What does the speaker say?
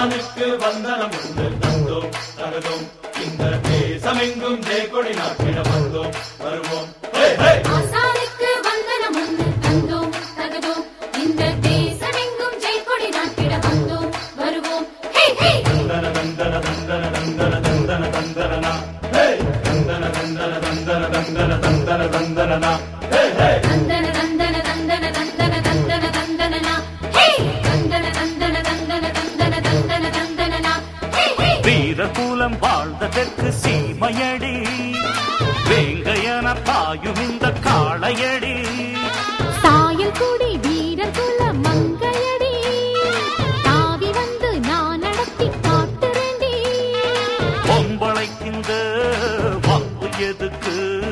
ஆசானுக்கு வந்தனம் உண்டு தந்தோம் தகதோம் இந்த தேசமெங்கும் ஜெயக்கொடி நாட்டிட வந்தோம் வருவோம் ஹே, ஹே! ஆசானுக்கு வந்தனம் ஒன்று தந்தோம் தகதோம் இந்த தேசமெங்கும் ஜெய்கொடி நாட்டிட வந்தோம் வருவோம் ஹே ஹே தந்தன தந்தன தந்தன தந்தன தந்தன தந்தனனா ஹே தந்தன தந்தன தந்தன தந்தன தந்தன தந்தனனா ஹே ஹே தந்தன தந்தன தந்தன தந்தன தந்தன தந்தனனா ஹே தந்தன தந்தன தந்தன தந்தன தந்தன தந்தனனா ஹே ஹே வீரகுலம் வாழ்ந்த தெற்கு சீமையடி வேங்கையன பாயும் இந்த காளையடி சாயல் கூடி வீரர் குல மங்கையடி தாவி வந்து நான் நடத்தி காட்டுறேண்டி பொம்பளைக்கிந்த வம்பு எதுக்கு